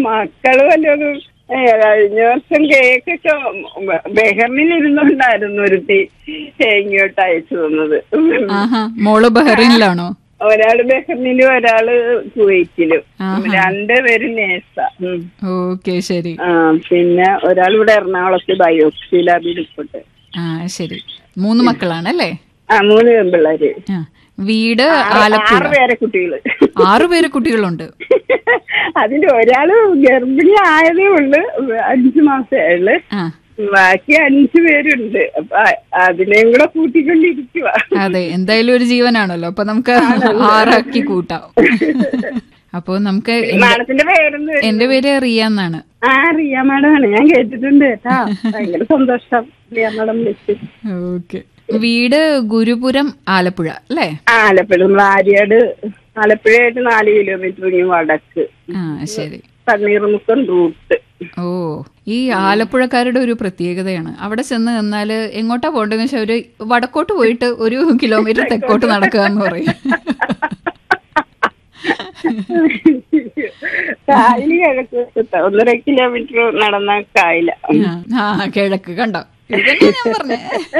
മക്കള് വല്ലതും ഏ, കഴിഞ്ഞ വർഷം കേക്കൊക്കെ ബെഹറിനിൽ ഇരുന്നുണ്ടായിരുന്നു ഒരുത്തി ഏ, ഇങ്ങോട്ട് അയച്ചു തന്നത് ആഹാ മോള് ബഹ്റൈനിലാണോ ഒരാള് ബെഹറിനിലും ഒരാള് കുവൈറ്റിലും ആഹാ. രണ്ടുപേരും നേഴ്സാ ഉം. ഓക്കെ ശരി ആ പിന്നെ ഒരാൾ ഇവിടെ എറണാകുളത്ത് ബയോപ്സി ലാബിൽ ഇപ്പോട്ട് ആ ശരി മൂന്ന് മക്കളാണല്ലേ ആ മൂന്ന് പെൺപിള്ളേര് ആ വീട് ആറ് ആലപ്പുഴ പേരെ കുട്ടികള് ആറു പേര് കുട്ടികളുണ്ട് അതിന്റെ ഒരാള് ഗർഭിണി ആയതേ ഉള്ളു അഞ്ചു മാസമേ ഉള്ളു ആ ബാക്കി അഞ്ചു പേരുണ്ട് അപ്പൊ അ- അതിനെയും കൂടെ കൂട്ടിക്കൊണ്ടിരിക്കുക അതെ എന്തായാലും ഒരു ജീവനാണല്ലോ അപ്പൊ നമുക്ക് ആറാക്കി കൂട്ടാം അപ്പൊ നമുക്ക് എന്റെ- മാഡത്തിന്റെ പേരെന്ത് എന്റെ പേര് റിയ എന്നാണ് ആ റിയ മാഡമാണ് ഞാൻ കേട്ടിട്ടുണ്ട് കേട്ടാ ഭയങ്കര സന്തോഷം റിയ മാഡം വിളിച്ചു ഓക്കെ വീട് ഗുരുപുരം ആലപ്പുഴ അല്ലേ ആ ആലപ്പുഴ നമ്മൾ ആര്യാട് ആലപ്പുഴയായിട്ട് നാല് കിലോമീറ്റർ ഇനി വടക്ക് ആ ശരി തണ്ണീർമുക്കം റൂട്ട് ഓ ഈ ആലപ്പുഴക്കാരുടെ ഒരു പ്രത്യേകതയാണ് അവിടെ ചെന്ന് നിന്നാല് എങ്ങോട്ടാ പോകേണ്ടതെന്ന് വെച്ചാൽ ഒരു വടക്കോട്ട് പോയിട്ട് ഒരു കിലോമീറ്റർ തെക്കോട്ട് നടക്കുക എന്ന് പറയും കായല് കിഴക്ക് വശത്താ. ഒന്നര കിലോമീറ്റർ നടന്ന കായല ആ, ആ കിഴക്ക് കണ്ടോ ഇത് തന്നെയാ ഞാൻ പറഞ്ഞേ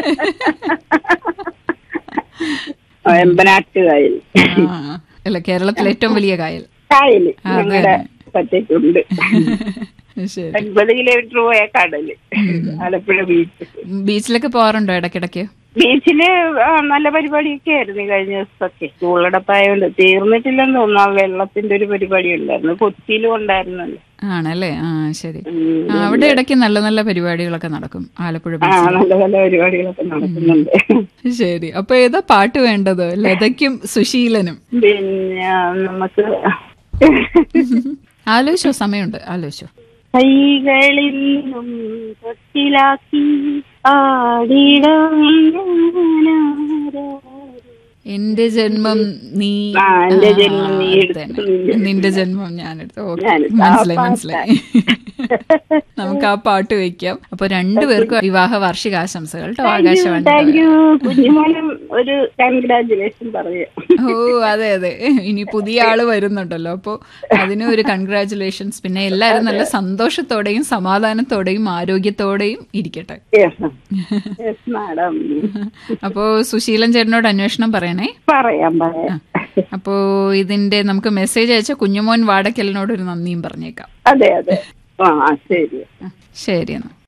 എമ്പനാട്ട് കായൽ ആ, അല്ല കേരളത്തിലെ ഏറ്റവും വലിയ കായൽ കായല് അതെ. ഞങ്ങളുടെ പറ്റേക്കുണ്ട് ശരി ഒൻപത് കിലോമീറ്റർ പോയ കടല് ആലപ്പുഴ ബീച്ച് ബീച്ചിലൊക്കെ പോവാറുണ്ടോ ഇടയ്ക്കിടയ്ക്ക് ബീച്ചില് ആ, നല്ല പരിപാടിയൊക്കെ ആയിരുന്നു ഈ കഴിഞ്ഞ ദിവസമൊക്കെ സ്കൂളടപ്പായോണ്ട് തീർന്നിട്ടില്ലെന്ന് തോന്നുന്നു ആ വെള്ളത്തിന്റെ ഒരു പരിപാടി ഉണ്ടായിരുന്നു കൊച്ചിയിലും ഉണ്ടായിരുന്നല്ലോ ആണല്ലേ ആ ശരി ഉം. ആ, അവിടെ ഇടയ്ക്ക് നല്ല നല്ല പരിപാടികളൊക്കെ നടക്കും ആലപ്പുഴ ആ ബീച്ചിൽ നല്ല നല്ല പരിപാടികളൊക്കെ നടക്കുന്നുണ്ട് ശരി അപ്പൊ ഏതാ പാട്ട് വേണ്ടത് ലതയ്ക്കും സുശീലനും പിന്നെ നമുക്ക് ആലോചിച്ചോ സമയമുണ്ട് ആലോചിച്ചോ കൈകളിൽ നിന്നും തൊട്ടിലാക്കി ആടിടം ഞാനാരാ. എന്റെ ജന്മം നീ ആ, എന്റെ ആ, ജന്മം നീ അത് എടുത്തു. തന്നെ. നിന്റെ ജന്മം ഞാൻ എടുത്തു ഓക്കെ ഞാനെടുത്തു. ആ മനസ്സിലായി പാട്ടാ. മനസ്സിലായി നമുക്ക് ആ പാട്ട് വെക്കാം അപ്പൊ രണ്ടുപേർക്കും വിവാഹ വാർഷികാശംസകൾ കേട്ടോ ആകാശവാണി താങ്ക് യു കുഞ്ഞുമോനും ഒരു കൺഗ്രാചുലേഷൻ പറയാം ഓ അതെ അതെ ഇനി പുതിയ ആള് വരുന്നുണ്ടല്ലോ അപ്പൊ അതിന് ഒരു കൺഗ്രാറ്റുലേഷൻസ് പിന്നെ എല്ലാരും നല്ല സന്തോഷത്തോടെയും സമാധാനത്തോടെയും ആരോഗ്യത്തോടെയും ഇരിക്കട്ടെ യെസ് മാഡം അപ്പോ സുശീലൻ ചേട്ടനോട് അന്വേഷണം പറയണേ പറയാം പറയാം അപ്പോ ഇതിന്റെ നമുക്ക് മെസ്സേജ് അയച്ച കുഞ്ഞുമോൻ വാടക്കലിനോട് ഒരു നന്ദിയും പറഞ്ഞേക്കാം അതെ അതെ ആ ശരി ആ, ശരി എന്നാ